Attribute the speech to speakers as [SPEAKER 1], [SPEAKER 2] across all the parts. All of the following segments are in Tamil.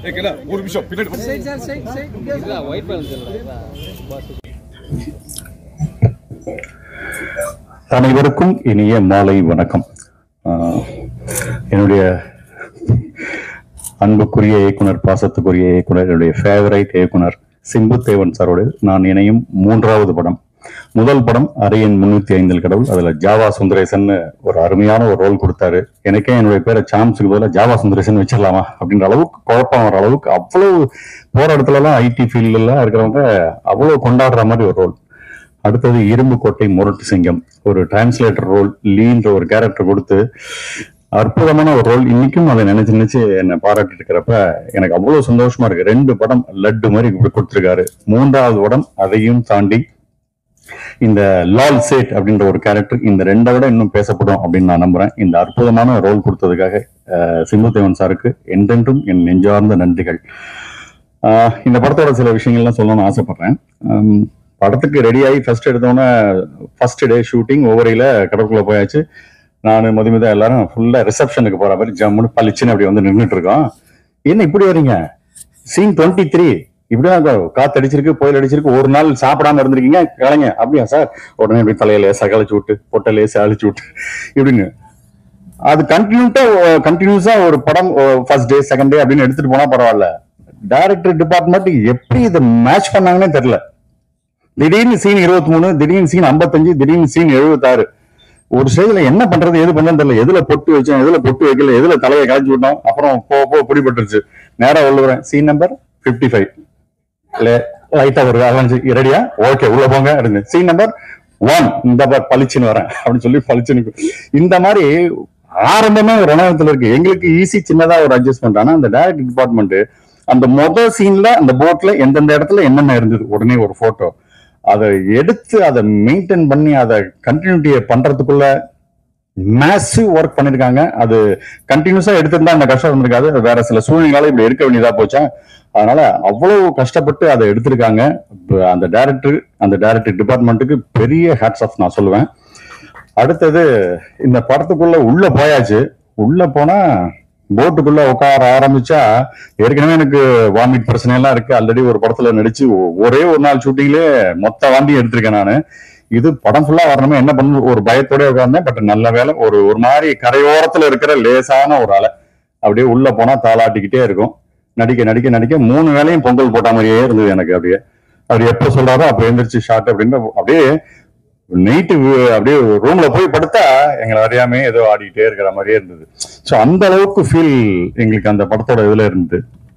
[SPEAKER 1] ஏக்கல ஒரு நிமிஷம் பின்னாடி
[SPEAKER 2] சைட் சார் சைட் சைட்
[SPEAKER 3] இல்ல ஒயிட் பேலன்ஸ் இல்ல பாஸ்
[SPEAKER 4] அனைவருக்கும் இனிய மாலை வணக்கம் ஆஹ், என்னுடைய அன்புக்குரிய இயக்குனர் பாசத்துக்குரிய இயக்குனர் என்னுடைய ஃபேவரைட் இயக்குனர் சிம்பு தேவன் சாரோடு நான் இணையும் மூன்றாவது படம் முதல் படம் அரையன் முன்னூத்தி ஐந்தில் கடவுள் அதுல ஜாவா சுந்தரேசன் ஒரு அருமையான ஒரு ரோல் கொடுத்தாரு எனக்கே என்னுடைய பேரை சாம்ஸுக்கு பதிலாக ஜாவா சுந்தரேசன் வச்சிடலாமா அப்படின்ற அளவுக்கு குழப்பம் வர அளவுக்கு அவ்வளவு போற இடத்துல எல்லாம் ஐடி ஃபீல்ட்ல எல்லாம் இருக்கிறவங்க அவ்வளவு கொண்டாடுற மாதிரி ஒரு ரோல் அடுத்தது இரும்பு கோட்டை முரட்டு சிங்கம் ஒரு டிரான்ஸ்லேட்டர் ரோல் லீன்ற ஒரு கேரக்டர் கொடுத்து அற்புதமான ஒரு ரோல் இன்னைக்கும் அதை நினைச்சு நினைச்சு என்னை பாராட்டிட்டு இருக்கிறப்ப எனக்கு அவ்வளவு சந்தோஷமா இருக்கு ரெண்டு படம் லட்டு மாதிரி இப்படி கொடுத்திருக்காரு மூன்றாவது படம் அதையும் தாண்டி இந்த லால் சேட் அப்படின்ற ஒரு கேரக்டர் இந்த ரெண்டை விட இன்னும் பேசப்படும் அப்படின்னு நான் நம்புறேன் இந்த அற்புதமான ரோல் கொடுத்ததுக்காக அஹ், சிம்புதேவன் சாருக்கு என்றென்றும் என் நெஞ்சார்ந்த நன்றிகள் ஆஹ், இந்த படத்தோட சில விஷயங்கள்லாம் சொல்லணும்னு ஆசைப்படுறேன் ஆம், படத்துக்கு ரெடி ஆகி ஃபர்ஸ்ட் எடுத்தோன்னே ஃபர்ஸ்ட் டே ஷூட்டிங் ஒவ்வொரையில கடற்குள்ள போயாச்சு நான் மதுமிதா எல்லாரும் ஃபுல்லா ரிசப்ஷனுக்கு போற மாதிரி ஜம்முன்னு பளிச்சுன்னு அப்படி வந்து நின்றுட்டு இருக்கோம் என்ன இப்படி வரீங்க சீன் டுவெண்ட்டி த்ரீ இப்படிதான் காத்து அடிச்சிருக்கு புயல் அடிச்சிருக்கு ஒரு நாள் சாப்பிடாம இருந்திருக்கீங்க கிளங்க அப்படியா சார் உடனே இப்படி தலையில லேசா கழிச்சு விட்டு பொட்டை லேசா அழிச்சு விட்டு இப்படின்னு அது கண்டினியூட்டா கண்டினியூஸா ஒரு படம் ஃபர்ஸ்ட் டே செகண்ட் டே அப்படின்னு எடுத்துட்டு போனா பரவாயில்ல டைரக்டர் டிபார்ட்மெண்ட் எப்படி இதை மேட்ச் பண்ணாங்கன்னே தெரியல திடீர்னு சீன் இருபத்தி மூணு திடீர்னு சீன் ஐம்பத்தஞ்சு திடீர்னு சீன் எழுபத்தாறு ஒரு ஸ்டேஜ்ல என்ன பண்றது எது பண்றது தெரியல எதுல பொட்டு வச்சோம் எதுல பொட்டு வைக்கல எதுல தலையை களைச்சு விட்டோம் அப்புறம் போ போ பிடிபட்டுருச்சு நேரா உள்ளுறேன் சீன் நம்பர் பிப்டி ஃபைவ் லைட்டா ஒரு அலைஞ்சு ரெடியா ஓகே உள்ள போங்க இருந்து சீன் நம்பர் ஒன் இந்த பார் பளிச்சுன்னு வரேன் அப்படின்னு சொல்லி பளிச்சுன்னு இந்த மாதிரி ஆரம்பமே ஒரு ரணகத்துல இருக்கு எங்களுக்கு ஈஸி சின்னதா ஒரு அட்ஜஸ்ட்மெண்ட் ஆனா அந்த டைரக்ட் டிபார்ட்மெண்ட் அந்த மொதல் சீன்ல அந்த போட்ல எந்தெந்த இடத்துல என்னென்ன இருந்தது உடனே ஒரு போட்டோ அதை எடுத்து அதை மெயின்டைன் பண்ணி அதை கண்டினியூட்டியை பண்றதுக்குள்ள மேசிவ் ஒர்க் பண்ணிருக்காங்க அது கண்டினியூஸா எடுத்திருந்தா அந்த கஷ்டம் இருந்திருக்காது அது வேற சில சூழ்நிலையால இப்படி எடுக்க வேண்டியதா போச்சா அதனால அவ்வளவு கஷ்டப்பட்டு அதை எடுத்திருக்காங்க இப்ப அந்த டைரக்டர் அந்த டைரக்டர் டிபார்ட்மெண்ட்டுக்கு பெரிய ஹேட்ஸ் ஆஃப் நான் சொல்லுவேன் அடுத்தது இந்த படத்துக்குள்ள உள்ள போயாச்சு உள்ள போனா போட்டுக்குள்ள உட்கார ஆரம்பிச்சா ஏற்கனவே எனக்கு வாமிட் பிரச்சனை எல்லாம் இருக்கு ஆல்ரெடி ஒரு படத்துல நடிச்சு ஒ- ஒரே ஒரு நாள் ஷூட்டிங்லயே மொத்த வாந்தியும் எடுத்திருக்கேன் நானு இது படம் ஃபுல்லா வரணுமே என்ன பண்ணு ஒரு பயத்தோட உட்கார்ந்தேன் பட் நல்ல வேலை ஒரு ஒரு மாதிரி கரையோரத்துல இருக்கிற லேசான ஒரு அலை அப்படியே உள்ள போனா தாளாட்டிக்கிட்டே இருக்கும் நடிக்க நடிக்க நடிக்க மூணு வேளையும் பொங்கல் போட்ட மாதிரியே இருந்தது எனக்கு அப்படியே அவர் எப்போ சொல்றாரோ அப்ப எந்திரிச்சு ஷார்ட் அப்படின்னு அப்படியே நைட்டு அப்படியே ரூம்ல போய் படுத்தா எங்களை அறியாமே ஏதோ ஆடிக்கிட்டே இருக்கிற மாதிரியே இருந்தது ஸோ அந்த அளவுக்கு ஃபீல் எங்களுக்கு அந்த படத்தோட இதுல இருந்தது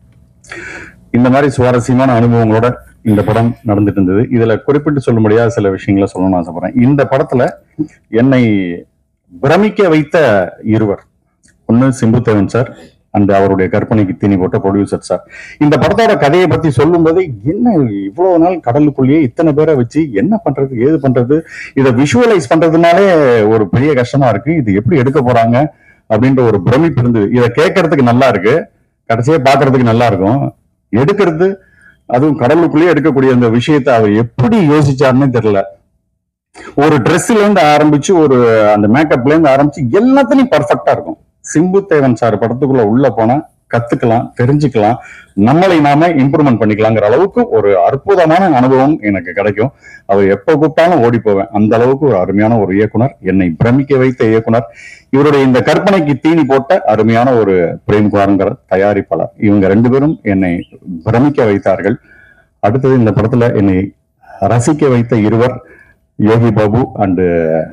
[SPEAKER 4] இந்த மாதிரி சுவாரஸ்யமான அனுபவங்களோட இந்த படம் நடந்துட்டு இருந்தது இதுல குறிப்பிட்டு சொல்ல முடியாத சில விஷயங்களை சொல்லணும்னு ஆசைப்படுறேன் இந்த படத்துல என்னை பிரமிக்க வைத்த இருவர் ஒன்னு சிம்புதேவன் சார் அண்ட் அவருடைய கற்பனைக்கு தீனி போட்ட ப்ரொடியூசர் சார் இந்த படத்தோட கதையை பத்தி சொல்லும்போது என்ன இவ்வளவு நாள் கடலுக்குள்ளேயே இத்தனை பேரை வச்சு என்ன பண்றது ஏது பண்றது இதை விஷுவலைஸ் பண்றதுனாலே ஒரு பெரிய கஷ்டமா இருக்கு இது எப்படி எடுக்க போறாங்க அப்படின்ற ஒரு பிரமிப்பு இருந்தது இதை கேட்கறதுக்கு நல்லா இருக்கு கடைசியா பாக்குறதுக்கு நல்லா இருக்கும் எடுக்கிறது அதுவும் கடலுக்குள்ளேயே எடுக்கக்கூடிய அந்த விஷயத்தை அவர் எப்படி யோசிச்சாருன்னே தெரியல ஒரு ட்ரெஸ்ல இருந்து ஆரம்பிச்சு ஒரு அந்த மேக்கப்ல இருந்து ஆரம்பிச்சு எல்லாத்துலயும் பர்ஃபெக்டா இருக்கும் சிம்பு தேவன் சார் படத்துக்குள்ள உள்ள போனா கத்துக்கலாம் தெரிஞ்சுக்கலாம் நம்மளை நாம இம்ப்ரூவ்மெண்ட் பண்ணிக்கலாங்கிற அளவுக்கு ஒரு அற்புதமான அனுபவம் எனக்கு கிடைக்கும் அவர் எப்ப கூப்பிட்டாலும் ஓடி போவேன் அந்த அளவுக்கு ஒரு அருமையான ஒரு இயக்குனர் என்னை பிரமிக்க வைத்த இயக்குனர் இவருடைய இந்த கற்பனைக்கு தீனி போட்ட அருமையான ஒரு பிரேம்குமார்ங்கிற தயாரிப்பாளர் இவங்க ரெண்டு பேரும் என்னை பிரமிக்க வைத்தார்கள் அடுத்தது இந்த படத்துல என்னை ரசிக்க வைத்த இருவர் யோகி பாபு அண்டு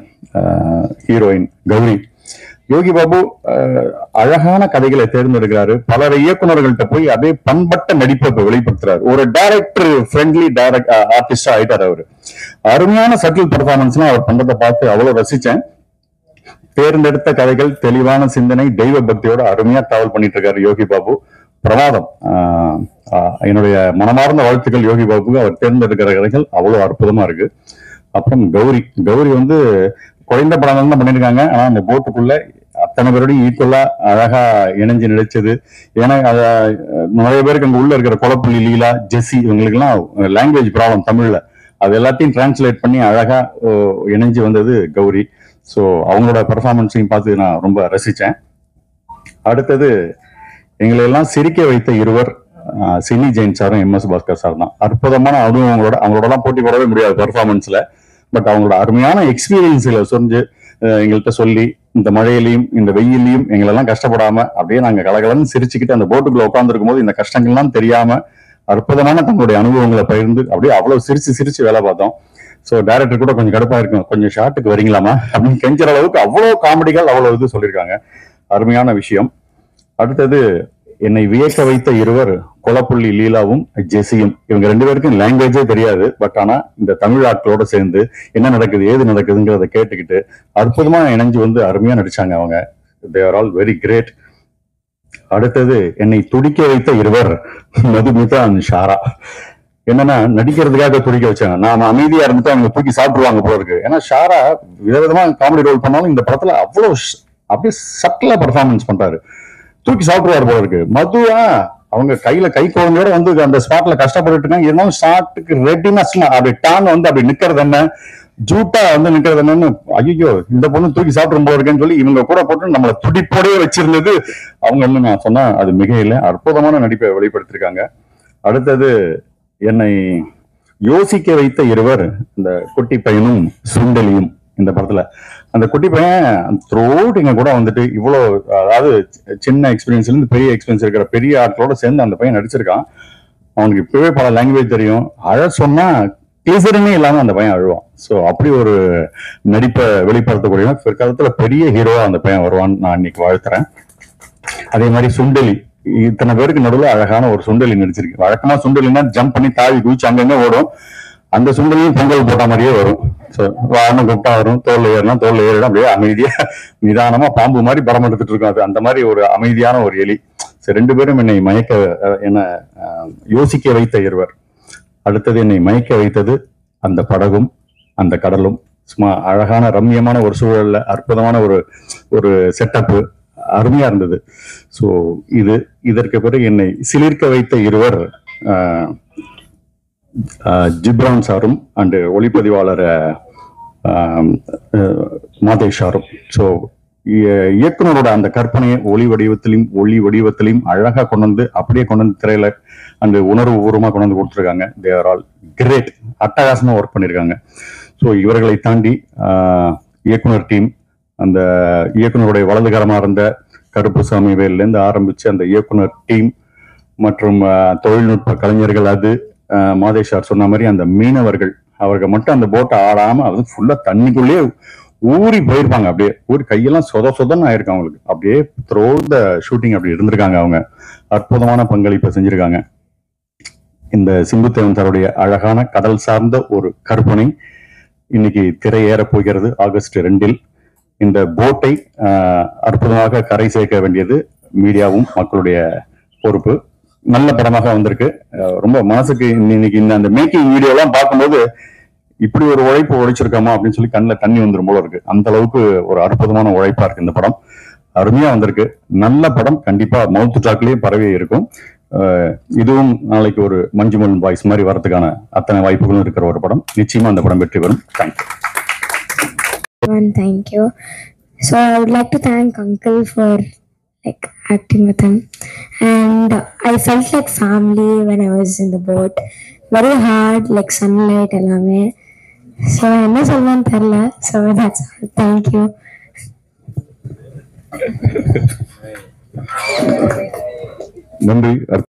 [SPEAKER 4] ஹீரோயின் கௌரி யோகி பாபு அஹ், அழகான கதைகளை தேர்ந்தெடுக்கிறாரு பல இயக்குனர்கள்ட்ட போய் அதே பண்பட்ட நடிப்பை இப்ப வெளிப்படுத்துறாரு ஒரு டைரக்டர் ஃப்ரெண்ட்லி டைரக்ட் ஆர்டிஸ்டா ஆயிட்டார் அவரு அருமையான சட்டில் பர்ஃபார்மன்ஸ்லாம் அவர் பண்றதை பார்த்து அவ்வளவு ரசிச்சேன் தேர்ந்தெடுத்த கதைகள் தெளிவான சிந்தனை தெய்வ பக்தியோட அருமையா டிராவல் பண்ணிட்டு இருக்காரு யோகி பாபு பிரமாதம் ஆஹ் ஆஹ் என்னுடைய மனமார்ந்த வாழ்த்துக்கள் யோகி பாபுக்கு அவர் தேர்ந்தெடுக்கிற கதைகள் அவ்வளவு அற்புதமா இருக்கு அப்புறம் கௌரி கௌரி வந்து குறைந்த படங்கள் தான் பண்ணியிருக்காங்க ஆனா அந்த போட்டுக்குள்ள அத்தனை பேரோடையும் ஈக்குவலா அழகா இணைஞ்சு நடிச்சது ஏன்னா அத அஹ், நிறைய பேருக்கு அங்க உள்ள இருக்கிற குளப்புள்ளி லீலா ஜெஸ்ஸி இவங்களுக்கெல்லாம் லாங்குவேஜ் ப்ராப்ளம் தமிழ்ல அது எல்லாத்தையும் டிரான்ஸ்லேட் பண்ணி அழகா ஓ, இணைஞ்சு வந்தது கௌரி ஸோ அவங்களோட பெர்ஃபார்மன்ஸையும் பார்த்து நான் ரொம்ப ரசிச்சேன் அடுத்தது எங்களை எல்லாம் சிரிக்க வைத்த இருவர் ஆஹ் சினி ஜெயின் சாரும் எம் எஸ் பாஸ்கர் சார் தான் அற்புதமான அனுபவங்களோட அவங்களோடலாம் போட்டி போடவே முடியாது பர்ஃபார்மன்ஸ்ல பட் அவங்களோட அருமையான எக்ஸ்பீரியன்ஸ்களை சொரிஞ்சு அஹ் எங்கள்கிட்ட சொல்லி இந்த மழையிலையும் இந்த வெயிலையும் எங்களெல்லாம் கஷ்டப்படாம அப்படியே நாங்க கலகலன்னு சிரிச்சுக்கிட்டு அந்த போட்டுக்குள்ள உட்காந்துருக்கும் போது இந்த கஷ்டங்கள்லாம் தெரியாம அற்புதமான தங்களுடைய அனுபவங்களை பகிர்ந்து அப்படியே அவ்வளவு சிரிச்சு சிரிச்சு வேலை பார்த்தோம் ஸோ டேரக்டர் கூட கொஞ்சம் கடுப்பா இருக்கும் கொஞ்சம் ஷார்ட்டுக்கு வரீங்களாமா அப்படின்னு கெஞ்சுற அளவுக்கு அவ்வளோ காமெடிகள் அவ்வளவு இது சொல்லியிருக்காங்க அருமையான விஷயம் அடுத்தது என்னை வியக்க வைத்த இருவர் கொலப்புள்ளி லீலாவும் ஜெசியும் இவங்க ரெண்டு பேருக்கும் லாங்குவேஜே தெரியாது பட் ஆனா இந்த தமிழ் ஆட்களோட சேர்ந்து என்ன நடக்குது ஏது நடக்குதுங்கிறத கேட்டுக்கிட்டு அற்புதமா இணைஞ்சு வந்து அருமையா நடிச்சாங்க அவங்க they are all very great அடுத்தது என்னை துடிக்க வைத்த இருவர் மதுமிதா அண்ட் ஷாரா என்னன்னா நடிக்கிறதுக்காக துடிக்க வச்சாங்க நாம அமைதியா இருந்துட்டு அவங்க தூக்கி சாப்பிடுவாங்க போல இருக்கு ஏன்னா ஷாரா விதவிதமா காமெடி ரோல் பண்ணாலும் இந்த படத்துல அவ்வளவு ஷ்- அப்படியே சட்டிலா பர்ஃபார்மன்ஸ் பண்றாரு தூக்கி சாப்பிடுவார் போல இருக்கு மதுவா அவங்க கையில கை குழந்தையோட வந்து அந்த ஸ்பாட்ல கஷ்டப்பட்டுட்டு இருக்காங்க இருந்தாலும் ஷாட்டுக்கு ரெடினஸ்ல அப்படி டான் வந்து அப்படி நிக்கிறது என்ன ஜூட்டா வந்து நிக்கிறது என்னன்னு ஐயோ இந்த பொண்ணு தூக்கி சாப்பிடும் போல இருக்கேன்னு சொல்லி இவங்க கூட போட்டு நம்மளை துடிப்போடயே வச்சிருந்தது அவங்க என்ன நான் சொன்னா அது மிகையில அற்புதமான நடிப்பை வெளிப்படுத்திருக்காங்க அடுத்தது என்னை யோசிக்க வைத்த இருவர் இந்த குட்டி பையனும் சுண்டலியும் இந்த படத்துல அந்த குட்டி பையன் த்ரோட் இங்க கூட வந்துட்டு இவ்வளோ அதாவது சின்ன எக்ஸ்பீரியன்ஸ்ல இருந்து பெரிய எக்ஸ்பீரியன்ஸ் இருக்கிற பெரிய ஆட்களோட சேர்ந்து அந்த பையன் நடிச்சிருக்கான் அவனுக்கு இப்பவே பல லாங்குவேஜ் தெரியும் அழ சொன்னா கிளிசரனே இல்லாம அந்த பையன் அழுவான் ஸோ அப்படி ஒரு நடிப்பை வெளிப்படுத்தக்கூடிய பிற்காலத்துல பெரிய ஹீரோவா அந்த பையன் வருவான்னு நான் இன்னைக்கு வாழ்த்துறேன் அதே மாதிரி சுண்டலி இத்தனை பேருக்கு நடுவில் அழகான ஒரு சுண்டலி நடிச்சிருக்கு வழக்கமா சுண்டலினா ஜம்ப் பண்ணி தாவி குதிச்சு அங்கங்க ஓடும் அந்த சுண்டலியும் பொங்கல் போட்ட மாதிரியே வரும் ஸோ வாகனம் கூப்பிட்டா வரும் தோல்ல ஏறினா தோல்ல ஏறிடும் அப்படியே அமைதியா நிதானமா பாம்பு மாதிரி படம் எடுத்துட்டு இருக்கும் அது அந்த மாதிரி ஒரு அமைதியான ஒரு எலி சரி ரெண்டு பேரும் என்னை மயக்க அஹ், என்ன அஹ், யோசிக்க வைத்த இருவர் அடுத்தது என்னை மயக்க வைத்தது அந்த படகும் அந்த கடலும் சும்மா அழகான ரம்மியமான ஒரு சூழல்ல அற்புதமான ஒரு ஒரு செட்டப்பு அருமையா இருந்தது ஸோ இது இதற்கு பிறகு என்னை சிலிர்க்க வைத்த இருவர் ஆஹ், ஆஹ், ஜிப்ரான் சாரும் அண்டு ஒளிப்பதிவாளர் ஆஹ், ஆஹ், மாதேஷ் சாரும் ஸோ இயக்குனரோட அந்த கற்பனையை ஒளி வடிவத்திலையும் ஒளி வடிவத்திலையும் அழகா கொண்டு வந்து அப்படியே கொண்டு வந்து திரையில அந்த உணர்வு பூர்வமா கொண்டு வந்து கொடுத்துருக்காங்க தே ஆர் ஆல் கிரேட் அட்டகாசமா ஒர்க் பண்ணியிருக்காங்க ஸோ இவர்களை தாண்டி ஆஹ், இயக்குனர் டீம் அந்த இயக்குனருடைய வலதுகரமா இருந்த கருப்புசாமி வேல்லேருந்து ஆரம்பிச்சு அந்த இயக்குனர் டீம் மற்றும் ஆஹ், தொழில்நுட்ப கலைஞர்கள் அது ஆஹ், மாதேஷ் சார் சொன்ன மாதிரி அந்த மீனவர்கள் அவர்கள் மட்டும் அந்த போட்டை ஆடாம அது ஃபுல்லா தண்ணிக்குள்ளேயே ஊறி போயிருப்பாங்க அப்படியே ஊறி கையெல்லாம் சொத சொதன்னு ஆயிருக்கு அவங்களுக்கு அப்படியே த்ரோ த ஷூட்டிங் அப்படி இருந்திருக்காங்க அவங்க அற்புதமான பங்களிப்பை செஞ்சிருக்காங்க இந்த சிம்புத்தேவன் சாருடைய அழகான கடல் சார்ந்த ஒரு கற்பனை இன்னைக்கு திரையேறப் போகிறது ஆகஸ்ட் ரெண்டில் இந்த போட்டை ஆஹ், அற்புதமாக கரை சேர்க்க வேண்டியது மீடியாவும் மக்களுடைய பொறுப்பு நல்ல படமாக வந்திருக்கு ஆஹ், ரொம்ப மனசுக்கு இன்னி- இன்னைக்கு இந்த அந்த மேக்கிங் வீடியோலாம் பார்க்கும்போது இப்படி ஒரு உழைப்பு உழைச்சிருக்காமா அப்படின்னு சொல்லி கண்ணில் தண்ணி வந்துரும் போல இருக்கு அந்த அளவுக்கு ஒரு அற்புதமான உழைப்பா இருக்கு இந்த படம் அருமையா வந்திருக்கு நல்ல படம் கண்டிப்பா மவுத் டாக்லயே பரவி இருக்கும் ஆஹ், இதுவும் நாளைக்கு ஒரு மஞ்சுமல் பாய்ஸ் மாதிரி வரதுக்கான அத்தனை வாய்ப்புகளும் இருக்கிற ஒரு படம் நிச்சயமா அந்த படம் வெற்றி பெறும் thank you
[SPEAKER 1] And thank you. So I would like to thank Uncle for like acting with him, and I felt like family when I was in the boat. Very hard, like sunlight எல்லாமே ஸோ என்ன சொல்லணும்னு தெரில ஸோ தட்ஸ் தேங்க்யூ
[SPEAKER 4] நன்றி